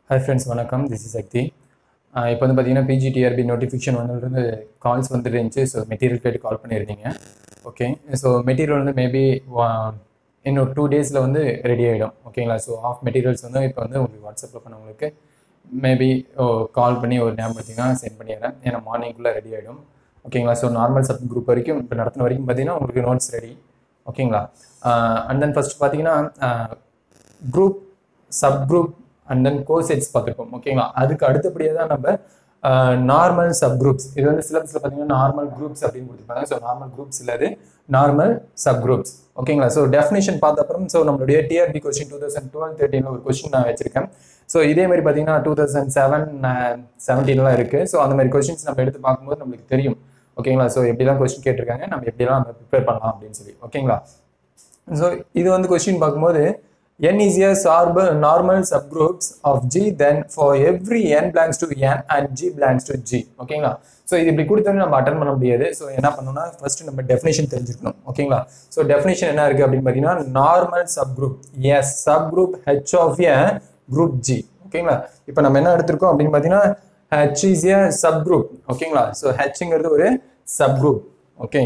hi friends வணக்கம் this is Shakti ah இப்போ வந்து பார்த்தீங்கன்னா பிஜிடிஆர்பி நோட்டிஃபிகேஷன் வந்துருந்து கால்ஸ் வந்துட்டு இருந்துச்சு ஸோ மெட்டீரியல் கேட்டு கால் பண்ணியிருந்தீங்க ஓகே ஸோ மெட்டீரியல் வந்து மேபி இன்னும் டூ டேஸில் வந்து ரெடி ஆகிடும் ஓகேங்களா ஸோ ஆஃப் மெட்டீரியல்ஸ் வந்து இப்போ வந்து உங்களுக்கு வாட்ஸ்அப்பில் பண்ணவங்களுக்கு மேபி கால் பண்ணி ஒரு ஞாபகம் பார்த்தீங்கன்னா சென்ட் பண்ணிடுறேன் ஏன்னா மார்னிங்குள்ளே ரெடி ஆகிடும் ஓகேங்களா ஸோ நார்மல் சப் குரூப் வரைக்கும் இப்போ நடத்தின வரைக்கும் பார்த்தீங்கன்னா உங்களுக்கு நோட்ஸ் ரெடி ஓகேங்களா அண்ட் தென் ஃபர்ஸ்ட் பார்த்தீங்கன்னா group sub group and then cosets பார்த்துருக்கோம் ஓகேங்களா அதுக்கு அடுத்தபடியாக தான் நம்ம நார்மல் சப் குரூப்ஸ் இது வந்து சிலபஸில் பார்த்தீங்கன்னா நார்மல் குரூப்ஸ் அப்படின்னு கொடுத்துருப்பாங்க ஸோ நார்மல் குரூப்ஸ் இல்லாது நார்மல் சப் குரூப்ஸ் ஓகேங்களா ஸோ டெஃபினேஷன் பார்த்த அப்புறம் ஸோ நம்மளுடைய TRB question two thousand twelve தேர்ட்டினில் ஒரு கொஸ்டின் நான் வச்சிருக்கேன் ஸோ இதே மாதிரி பார்த்தீங்கன்னா டூ தௌசண்ட் செவன் செவன்டீன்லாம் இருக்குது ஸோ அந்த மாதிரி கொஸ்டின்ஸ் நம்ம எடுத்து பார்க்கும்போது நம்மளுக்கு தெரியும் ஓகேங்களா ஸோ எப்படிலாம் கொஸ்டின் கேட்டிருக்காங்க நம்ம எப்படிலாம் நம்ம ப்ரிப்பேர் பண்ணலாம் அப்படின்னு சொல்லி ஓகேங்களா ஸோ இது வந்து கொஸ்டின் பார்க்கும்போது n is a சார்பு normal subgroups of g then for every n belongs to n and g belongs to g ஓகேங்களா ஸோ இது இப்படி கொடுத்தோன்னு நம்ம அட்டன் பண்ண முடியாது ஸோ என்ன பண்ணணும்னா ஃபர்ஸ்ட் நம்ம டெஃபினேஷன் தெரிஞ்சுக்கணும் ஓகேங்களா ஸோ டெஃபினேஷன் என்ன இருக்கு அப்படின்னு பார்த்தீங்கன்னா normal subgroup is subgroup H of a group G ஓகேங்களா இப்போ நம்ம என்ன எடுத்திருக்கோம் அப்படின்னு பார்த்தீங்கன்னா H is a subgroup ஓகேங்களா ஸோ ஹெச்ங்கிறது ஒரு சப் குரூப் ஓகே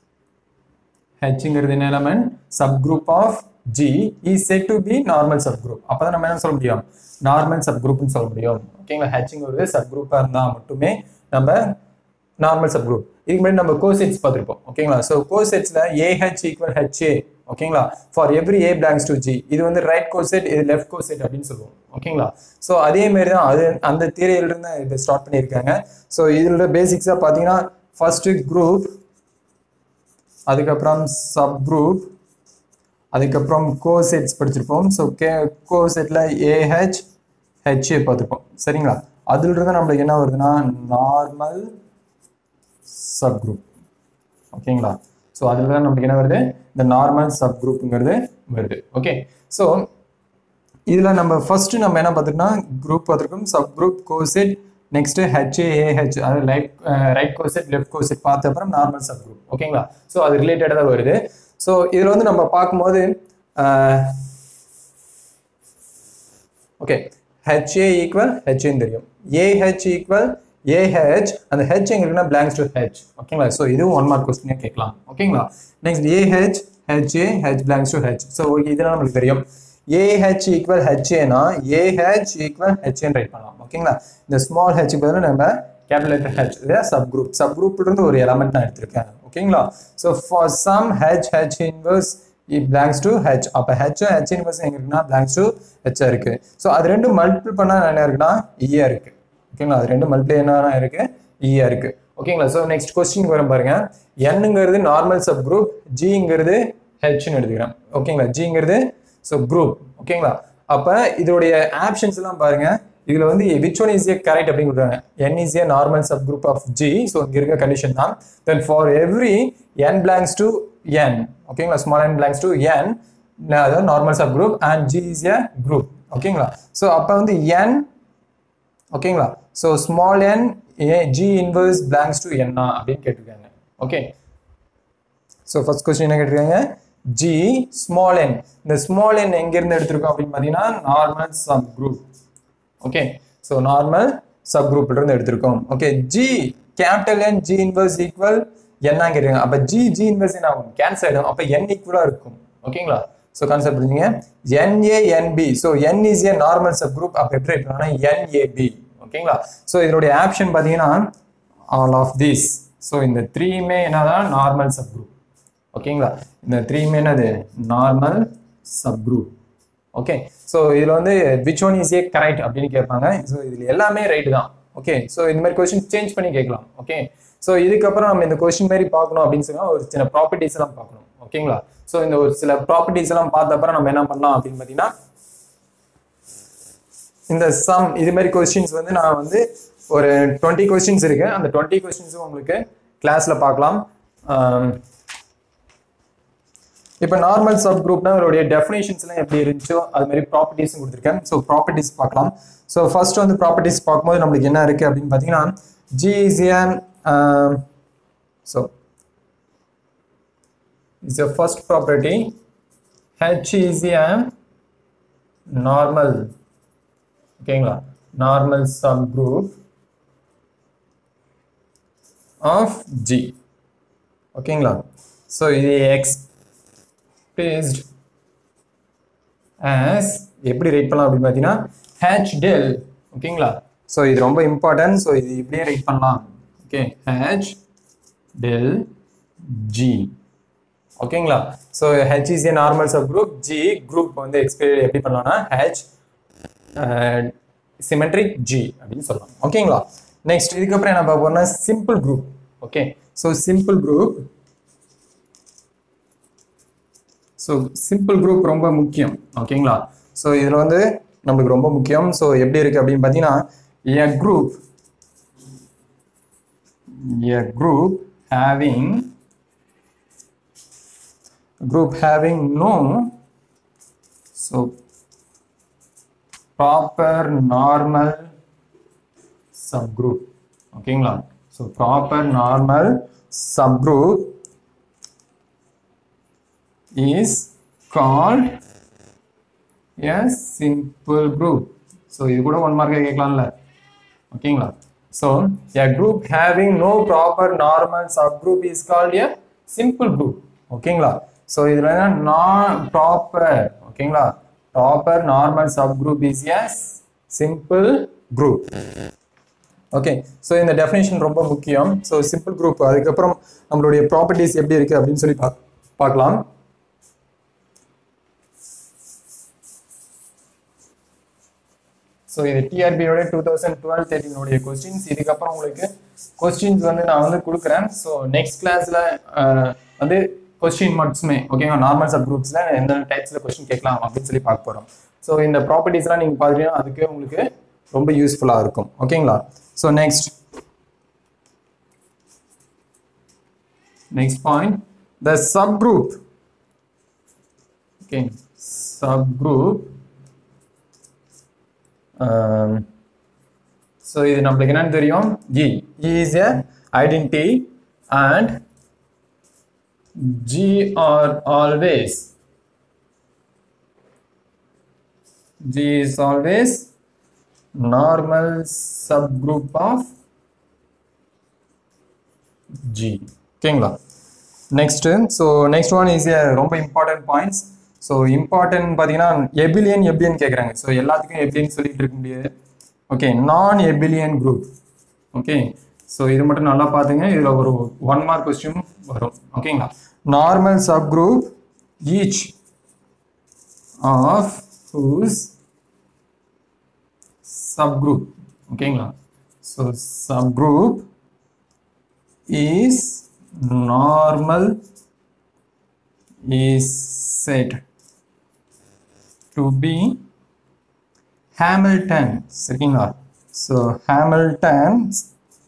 ஹெச்ங்கிறது என்ன element sub group of G is said to be normal subgroup அப்பதான் நம்ம என்ன சொல்ல முடியும் நார்மல் சப் குரூப்னு சொல்ல முடியும் ஓகேங்களா ஹெச்ங்க ஒரு சப் குரூப்பா இருந்தா மட்டுமே நம்ம நார்மல் சப் குரூப் இதுக்கு முன்னாடி நம்ம கோசெட்ஸ் பார்த்துருப்போம் ஓகேங்களா ஸோ கோசெட்ஸ்ல ஏஹெச் ஈக்குவல் ஹெச்ஏ ஓகேங்களா for every a belongs to G இது வந்து ரைட் கோசெட் இது லெஃப்ட் கோசெட் அப்படின்னு சொல்லுவோம் ஓகேங்களா ஸோ அதே மாதிரி தான் அது அந்த தியரியிலிருந்து இதை ஸ்டார்ட் பண்ணியிருக்காங்க ஸோ இதில் பேசிக்ஸாக பார்த்தீங்கன்னா ஃபர்ஸ்ட் குரூப் அதுக்கப்புறம் சப் குரூப் அதுக்கப்புறம் கோசெட்ஸ் படிச்சிருப்போம் ஸோ கே கோசெட்டில் ஏஹெச் ஹெச்ஏ பார்த்துருப்போம் சரிங்களா அதுல இருந்து நம்மளுக்கு என்ன வருதுன்னா நார்மல் சப் குரூப் ஓகேங்களா ஸோ அதுல தான் நம்மளுக்கு என்ன வருது இந்த நார்மல் சப் குரூப்புங்கிறது வருது ஓகே ஸோ இதில் நம்ம ஃபர்ஸ்ட் நம்ம என்ன பார்த்துட்டோம்னா குரூப் பார்த்துருக்கோம் subgroup coset next H a a H அதாவது light right coset left coset பார்த்த அப்புறம் நார்மல் சப் குரூப் ஓகேங்களா ஸோ அது ரிலேட்டடாக தான் வருது ஸோ இதில் வந்து நம்ம பார்க்கும்போது ஓகே ஹெச்ஏ ஈக்குவல் ஹெச்ஏன்னு தெரியும் ஏஹெச் ஈக்குவல் ஏஹெச் அந்த ஹெச் எங்க இருக்குன்னா பிளாங்ஸ் டு ஹெச் ஓகேங்களா ஸோ இதுவும் ஒன் மார்க் கொஸ்டினே கேட்கலாம் ஓகேங்களா next a H H a H belongs to H so இதெல்லாம் நம்மளுக்கு தெரியும் ஏஹெச் ஈக்குவல் ஹெச்ஏனா ஏஹெச் ஈக்குவல் ஹெச்ஏன்னு ரைட் பண்ணலாம் ஓகேங்களா இந்த ஸ்மால் ஹெச் பதில் நம்ம கேபிட்டல் லெட்டர் ஹெச் இது சப் குரூப் சப் குரூப்ல இருந்து ஒரு எலமெண்ட் நான் எடுத்திருக்கேன் ஓகேங்களா so for some H H inverse it belongs to H அப்போ ஹெச் ஹெச் இன்வர்ஸ் எங்க இருக்குன்னா பிளாங்ஸ் டு ஹெச் இருக்கு ஸோ அது ரெண்டும் மல்டிபிள் பண்ணா என்ன இருக்குன்னா ஈயா இருக்கு ஓகேங்களா அது ரெண்டு மல்டிபிள் என்ன இருக்கு ஈயா இருக்கு ஓகேங்களா ஸோ நெக்ஸ்ட் கொஸ்டின் வரும் பாருங்க என்னங்கிறது நார்மல் சப் குரூப் ஜிங்கிறது ஹெச்னு எடுத்துக்கிறேன் ஓகேங்களா ஜிங்கிறது ஸோ குரூப் ஓகேங்களா அப்போ இதோடைய ஆப்ஷன்ஸ் எல்லாம் பாருங்க இதுல வந்து which one is a correct அப்படின்னு சொல்றாங்க N is a normal sub group of G so இங்க இருக்க கண்டிஷன் தான் then for every n belongs to N ஓகேங்களா small n belongs to N அதாவது normal sub group and G is a group ஓகேங்களா so அப்போ வந்து N ஓகேங்களா so small n a g inverse belongs to என்னா அப்படின்னு கேட்டிருக்காங்க ஓகே ஸோ ஃபர்ஸ்ட் கொஸ்டின் என்ன கேட்டிருக்காங்க ஜி ஸ்மால் என் இந்த ஸ்மால் என் எங்கேருந்து எடுத்திருக்கோம் அப்படின்னு பார்த்தீங்கன்னா normal subgroup okay so normal சப் குரூப்ல இருந்து எடுத்திருக்கோம் okay G capital N G inverse equal என்ன கேட்டுருங்க அப்போ ஜி ஜி இன்வர்ஸ் என்ன ஆகும் கேன்சல் ஆகிடும் அப்போ என் ஈக்குவலாக இருக்கும் ஓகேங்களா ஸோ கான்செப்ட் புரிஞ்சுங்க N a N b so N is a normal subgroup அப்போ எப்படி எடுக்கலாம்னா என்ஏபி ஓகேங்களா ஸோ இதனுடைய ஆப்ஷன் பார்த்தீங்கன்னா ஆல் ஆஃப் தீஸ் ஸோ இந்த த்ரீமே என்னதான் நார்மல் சப் குரூப் ஓகேங்களா இந்த த்ரீமே என்னது normal subgroup okay so இதில் வந்து which one is a correct அப்படின்னு கேட்பாங்க ஸோ இதில் எல்லாமே ரைட்டு தான் ஓகே ஸோ இந்த மாதிரி கொஸ்டின் சேஞ்ச் பண்ணி கேட்கலாம் ஓகே ஸோ இதுக்கப்புறம் நம்ம இந்த கொஸ்டின் மாதிரி பார்க்கணும் அப்படின்னு சொன்னால் ஒரு சில ப்ராப்பர்ட்டிஸ் எல்லாம் பார்க்கணும் ஓகேங்களா ஸோ இந்த ஒரு சில ப்ராப்பர்ட்டிஸ் எல்லாம் பார்த்த அப்புறம் நம்ம என்ன பண்ணலாம் அப்படின்னு பார்த்தீங்கன்னா இந்த சம் இது மாதிரி கொஸ்டின்ஸ் வந்து நான் வந்து ஒரு டுவெண்ட்டி கொஸ்டின்ஸ் இருக்கு அந்த டுவெண்ட்டி கொஸ்டின்ஸும் உங்களுக்கு கிளாஸ்ல பார்க்கலாம் இப்போ நார்மல் சப் குரூப்னா அதோடைய டெஃபினேஷன்ஸ் எல்லாம் எப்படி இருந்துச்சோ அது மாதிரி ப்ராப்பர்ட்டிஸும் கொடுத்துருக்கேன் ஸோ ப்ராப்பர்ட்டிஸ் பார்க்கலாம் ஸோ ஃபர்ஸ்ட் வந்து ப்ராப்பர்ட்டிஸ் பார்க்கும்போது நம்மளுக்கு என்ன இருக்கு அப்படின்னு பார்த்தீங்கன்னா ஜிஇசிஎம் so is a first property H is a normal ஓகேங்களா normal sub group of G ஓகேங்களா ஸோ இது எக்ஸ்பேஸ்ட் ஆஸ் எப்படி ரைட் பண்ணலாம் அப்படின்னு பார்த்தீங்கன்னா ஹேச் டெல் ஓகேங்களா ஸோ இது ரொம்ப இம்பார்ட்டன்ட் ஸோ இது இப்படியே ரைட் பண்ணலாம் ஓகே ஹேச் டெல் ஜி ஓகேங்களா so H is a normal subgroup G group வந்து எக்ஸ்பே எப்படி பண்ணலாம்னா ஹெச் சிமெட்ரிக் ஜி அப்படின்னு சொல்லலாம் ஓகேங்களா நெக்ஸ்ட் இதுக்கப்புறம் என்ன பார்க்க போறோம்னா simple group okay so simple group so simple group ரொம்ப முக்கியம் ஓகேங்களா ஸோ இதில் வந்து நம்மளுக்கு ரொம்ப முக்கியம் ஸோ எப்படி இருக்கு அப்படின்னு பார்த்தீங்கன்னா a group a group having group having no so proper normal subgroup ஓகேங்களா so proper normal subgroup is called a simple group so இது கூட ஒன் மார்க்கே கேட்கலாம்ல ஓகேங்களா so a group having no proper normal subgroup is called a simple group ஓகேங்களா so இதில் நான் proper ஓகேங்களா proper normal subgroup is is simple group okay so இந்த டெஃபினேஷன் ரொம்ப முக்கியம் ஸோ சிம்பிள் குரூப் அதுக்கப்புறம் நம்மளுடைய ப்ராப்பர்ட்டிஸ் எப்படி இருக்கு அப்படின்னு சொல்லி பா பார்க்கலாம் ஸோ இது டிஆர்பியோட டூ தௌசண்ட் டுவெல் தேர்ட்டினுடைய கொஸ்டின்ஸ் இதுக்கப்புறம் உங்களுக்கு கொஸ்டின்ஸ் வந்து நான் வந்து கொடுக்குறேன் ஸோ நெக்ஸ்ட் கிளாஸில் வந்து கொஸ்டின் மட்டுமே ஓகேங்களா நார்மல் சப் குரூப்ஸில் எந்த டைப்ஸில் கொஸ்டின் கேட்கலாம் அப்படின்னு சொல்லி பார்க்க போகிறோம் ஸோ இந்த ப்ராப்பர்ட்டிஸ்லாம் நீங்கள் பார்த்தீங்கன்னா அதுக்கு உங்களுக்கு ரொம்ப யூஸ்ஃபுல்லாக இருக்கும் ஓகேங்களா so next next point the subgroup okay subgroup so இது நம்மளுக்கு என்னன்னு தெரியும் G is a identity and G are always G is always normal subgroup of G ஓகேங்களா next so next one is ரொம்ப important points so important பார்த்தீங்கன்னா abelian எபிலியன் கேட்குறாங்க so எல்லாத்துக்கும் எபிலியன் சொல்லிட்டு இருக்க முடியாது ஓகே நான் எபிலியன் குரூப் ஓகே ஸோ இது மட்டும் நல்லா பார்த்துங்க இதில் ஒரு ஒன் மார்க் கொஸ்டின் வரும் ஓகேங்களா normal subgroup each of whose subgroup ஓகேங்களா so subgroup is normal is said to be Hamilton சரிங்களா so Hamiltons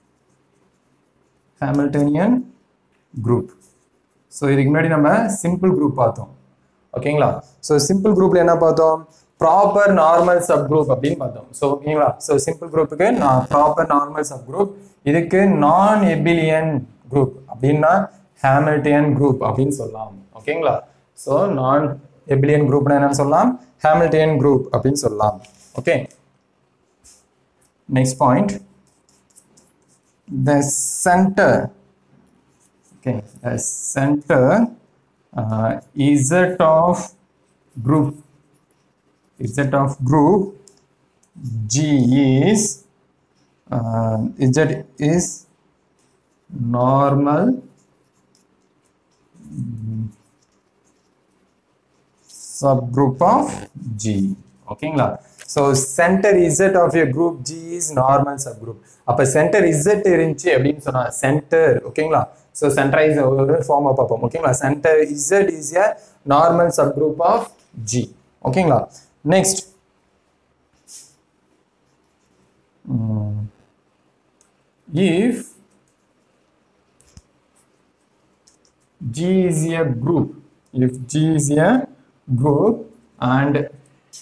Hamiltonian group so இதுக்கு முன்னாடி நம்ம சிம்பிள் குரூப் பார்த்தோம் ஓகேங்களா ஸோ சிம்பிள் குரூப்ல என்ன பார்த்தோம் ப்ராப்பர் நார்மல் சப் குரூப் அப்படின்னு பார்த்தோம் ஸோ ஓகேங்களா ஸோ சிம்பிள் குரூப்புக்கு நான் ப்ராப்பர் நார்மல் சப் குரூப் இதுக்கு நான் எபிலியன் குரூப் அப்படின்னா ஹேமில்டியன் குரூப் அப்படின்னு சொல்லலாம் ஓகேங்களா ஸோ நான் எபிலியன் குரூப்னா என்னன்னு சொல்லலாம் ஹேமில்டியன் குரூப் அப்படின்னு சொல்லலாம் okay next point the center okay the center uh, z of group z of group g is uh, z is normal mm, subgroup of g ஓகேங்களா so center Z of a group G is normal subgroup அப்போ center Z இருந்துச்சு அப்படின்னு சொன்னா centre ஓகேங்களா so சென்டரைஸ் ஒரு ஃபார்மாக பார்ப்போம் ஓகேங்களா center Z is a normal sub group of G ஓகேங்களா next if G is a group, if G is a group and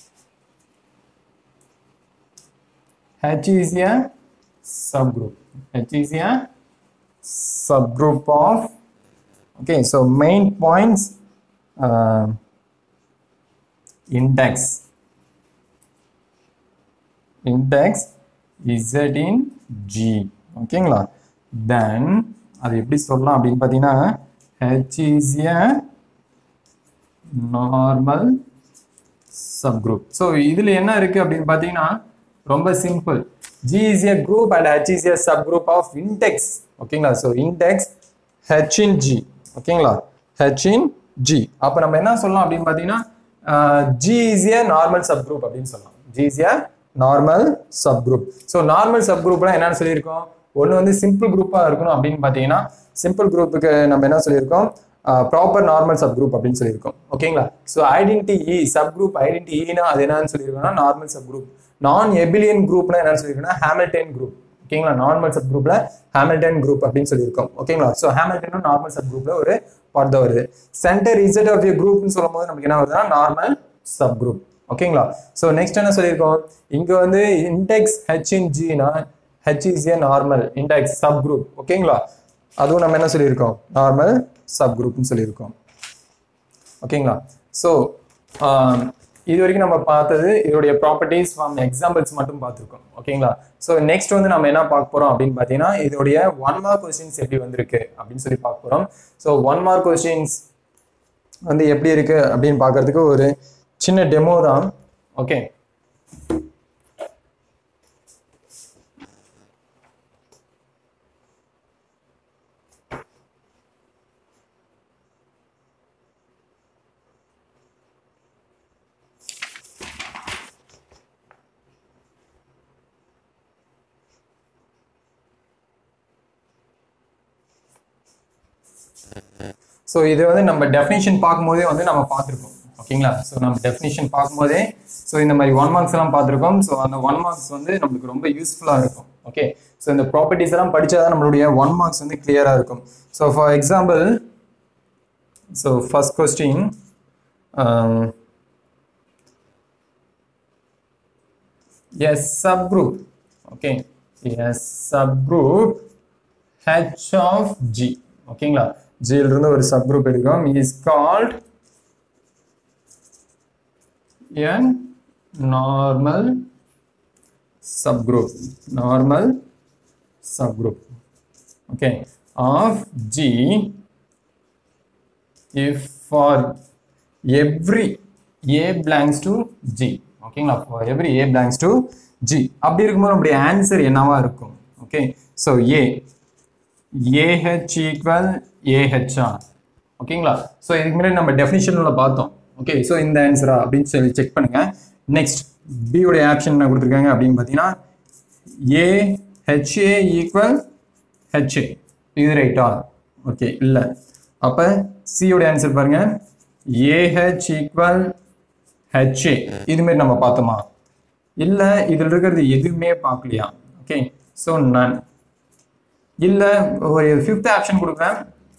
H is a subgroup, H is a subgroup of, okay, so main points, uh, index, index Z in G ஓகேங்களா then அது எப்படி சொல்லலாம் அப்படின்னு பார்த்தீங்கன்னா H is a normal subgroup so இதில் என்ன இருக்குது அப்படின்னு பார்த்தீங்கன்னா ரொம்ப simple G is a group and H is a subgroup of index ஓகேங்களா so index H in G ஓகேங்களா ஹெச் இன் ஜி அப்போ நம்ம என்ன சொல்லலாம் அப்படின்னு பார்த்தீங்கன்னா G is a normal subgroup அப்படின்னு சொல்லலாம் G is a normal subgroup so normal சப்குரூப்லாம் என்னன்னு சொல்லியிருக்கோம் ஒன்று வந்து சிம்பிள் குரூப்பாக இருக்கணும் அப்படின்னு பார்த்தீங்கன்னா சிம்பிள் குரூப்புக்கு நம்ம என்ன சொல்லியிருக்கோம் ப்ராப்பர் நார்மல் சப் குரூப் அப்படின்னு சொல்லியிருக்கோம் ஓகேங்களா so identity e subgroup identity ஈனா அது என்னன்னு சொல்லியிருக்கோம்னா நார்மல் சப் குரூப் நான் எபிலியன் குரூப்னா என்னன்னு சொல்லியிருக்கோம்னா ஹேமில்டன் குரூப் ஓகேங்களா நார்மல் சப் குரூப்ல ஹேமில்டன் குரூப் அப்படின்னு சொல்லியிருக்கோம் ஓகேங்களா ஸோ ஹேமில்டனும் நார்மல் சப் குரூப்ல ஒரு பார்ட் தான் வருது சென்டர் இசட் ஆஃப் ஏ குரூப்னு சொல்லும் போது நமக்கு என்ன வருதுன்னா நார்மல் சப் குரூப் ஓகேங்களா ஸோ நெக்ஸ்ட் என்ன சொல்லியிருக்கோம் இங்க வந்து இண்டெக்ஸ் ஹெச் இன் ஜினா H is a normal index subgroup ஓகேங்களா அதுவும் நம்ம என்ன சொல்லியிருக்கோம் நார்மல் சப் குரூப்னு சொல்லியிருக்கோம் ஓகேங்களா ஸோ இது வரைக்கும் நம்ம பார்த்தது இதோடைய ப்ராப்பர்ட்டிஸ் ஃப்ரம் எக்ஸாம்பிள்ஸ் மட்டும் பார்த்துருக்கோம் ஓகேங்களா ஸோ நெக்ஸ்ட் வந்து நம்ம என்ன பார்க்க போறோம் அப்படின்னு பார்த்தீங்கன்னா இதோடைய ஒன் மார்க் கொஸ்டின்ஸ் எப்படி வந்திருக்கு அப்படின்னு சொல்லி பார்க்க போறோம் ஸோ ஒன் மார்க் கொஸ்டின்ஸ் வந்து எப்படி இருக்கு அப்படின்னு பார்க்கறதுக்கு ஒரு சின்ன டெமோ தான் ஓகே ஸோ இது வந்து நம்ம டெஃபினேஷன் பார்க்கும்போதே வந்து நம்ம பார்த்துருக்கோம் ஓகேங்களா ஸோ நம்ம டெஃபினேஷன் பார்க்கும்போதே ஸோ இந்த மாதிரி ஒன் மார்க்ஸ் எல்லாம் பார்த்துருக்கோம் ஸோ அந்த ஒன் மார்க்ஸ் வந்து நம்மளுக்கு ரொம்ப யூஸ்ஃபுல்லாக இருக்கும் ஓகே ஸோ இந்த ப்ராப்பர்ட்டிஸ் எல்லாம் படித்தா தான் நம்மளுடைய ஒன் மார்க்ஸ் வந்து கிளியராக இருக்கும் so for example so first question is subgroup okay yes subgroup h of g ஓகேங்களா g ல இருந்து ஒரு சப்குரூப் எடுக்கிறோம் is called n normal subgroup normal subgroup okay of g if for every a belongs to g ஓகேங்களா for every a belongs to g அப்படி இருக்கும்போது நம்முடைய answer என்னவா இருக்கும் okay so a a H equal a H R ஓகேங்களா so இதுக்கு முன்னாடி நம்ம டெஃபினிஷன்ல பார்த்தோம் ஓகே ஸோ இந்த ஆன்சரா அப்படின்னு சொல்லி செக் பண்ணுங்க நெக்ஸ்ட் பியோடைய ஆப்ஷன் என்ன கொடுத்துருக்காங்க அப்படின்னு பார்த்தீங்கன்னா ஏ ஹெச்ஏ ஈக்குவல் ஹெச்ஏ இது ரைட்டா ஓகே இல்லை அப்போ சியோட ஆன்சர் பாருங்க ஏஹெச் ஈக்குவல் ஹெச்ஏ இதுமாரி நம்ம பார்த்தோமா இல்லை இதில் இருக்கிறது எதுவுமே பார்க்கலையா ஓகே ஸோ நன் இல்லை ஒரு ஃபிஃப்த் ஆப்ஷன் கொடுக்குறேன்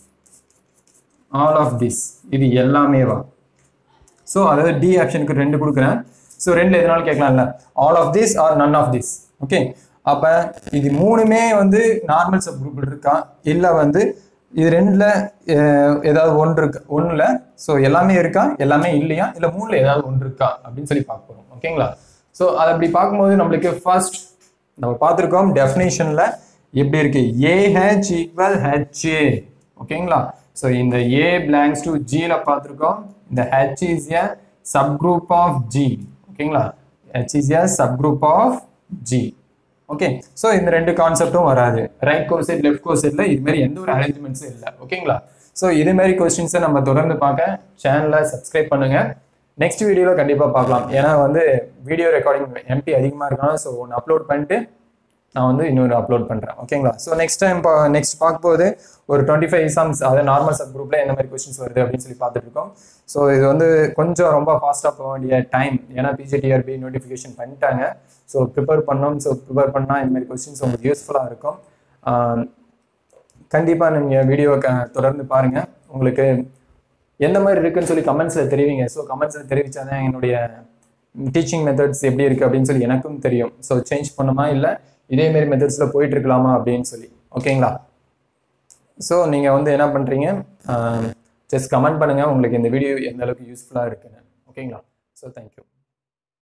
ஆல் ஆஃப் திஸ் இது எல்லாமே வா ஸோ அதாவது டி ஆப்ஷனுக்கு ரெண்டு கொடுக்குறேன் ஸோ ரெண்டு எதனாலும் கேட்கலாம்ல all of this or none of this okay அப்போ இது மூணுமே வந்து நார்மல் சப் குரூப் இருக்கா இல்லை வந்து இது ரெண்டுல அஹ், ஏதாவது ஒன்று இருக்கு ஒன்றுல ஸோ எல்லாமே இருக்கா எல்லாமே இல்லையா இல்லை மூணுல ஏதாவது ஒன்று இருக்கா அப்படின்னு சொல்லி பார்க்க போறோம் ஓகேங்களா ஸோ அதை அப்படி பார்க்கும்போது நம்மளுக்கு ஃபர்ஸ்ட் நம்ம பார்த்துருக்கோம் டெஃபினேஷன்ல எப்படி இருக்கு ஏஹெச் ஈக்குவல் ஹெச்ஏ ஓகேங்களா ஸோ இந்த ஏ பிளாங்ஸ் டு ஜியில் பார்த்துருக்கோம் இந்த H is a sub group of G ஓகேங்களா H is a sub group of G okay so இந்த ரெண்டு கான்செப்டும் வராது ரைட் கோசைட் லெஃப்ட் கோசைட்ல இது மாதிரி எந்த ஒரு அரேஞ்ச்மெண்ட்ஸும் இல்லை ஓகேங்களா ஸோ இது மாதிரி கொஸ்டின்ஸை நம்ம தொடர்ந்து பார்க்க சேனலை சப்ஸ்கிரைப் பண்ணுங்க நெக்ஸ்ட் வீடியோவில் கண்டிப்பாக பார்க்கலாம் ஏன்னா வந்து வீடியோ ரெக்கார்டிங் எம்பி அதிகமாக இருக்கணும் ஸோ ஒன்று அப்லோட் பண்ணிட்டு நான் வந்து இன்னொரு அப்லோட் பண்ணுறேன் ஓகேங்களா ஸோ நெக்ஸ்ட் டைம் நெக்ஸ்ட் பார்க்கும்போது ஒரு டுவெண்ட்டி ஃபைவ் எக்ஸாம்ஸ் அதாவது நார்மல் சப் குரூப்பில் எந்த மாதிரி கொஸ்டின்ஸ் வருது அப்படின்னு சொல்லி பார்த்துட்டு இருக்கோம் ஸோ இது வந்து கொஞ்சம் ரொம்ப ஃபாஸ்ட்டாக போக வேண்டிய டைம் ஏன்னா பிஜிடிஆர்பி நோட்டிஃபிகேஷன் பண்ணிட்டாங்க ஸோ ப்ரிப்பேர் பண்ணோம் ஸோ ப்ரிப்பேர் பண்ணால் இந்த மாதிரி கொஸ்டின்ஸ் உங்களுக்கு யூஸ்ஃபுல்லாக இருக்கும் ஆஹ் கண்டிப்பாக நீங்கள் வீடியோ தொடர்ந்து பாருங்கள் உங்களுக்கு எந்த மாதிரி இருக்குன்னு சொல்லி கமெண்ட்ஸில் தெரிவிங்க ஸோ கமெண்ட்ஸில் தெரிவிச்சாதான் என்னுடைய டீச்சிங் மெத்தட்ஸ் எப்படி இருக்குது அப்படின்னு சொல்லி எனக்கும் தெரியும் ஸோ சேஞ்ச் பண்ணுமா இல்லை இதே மாதிரி மெத்தட்ஸில் போயிட்டு இருக்கலாமா அப்படின்னு சொல்லி ஓகேங்களா ஸோ நீங்கள் வந்து என்ன பண்ணுறீங்க ஜஸ்ட் கமெண்ட் பண்ணுங்கள் உங்களுக்கு இந்த வீடியோ எந்த அளவுக்கு யூஸ்ஃபுல்லாக இருக்குன்னு ஓகேங்களா ஸோ தேங்க்யூ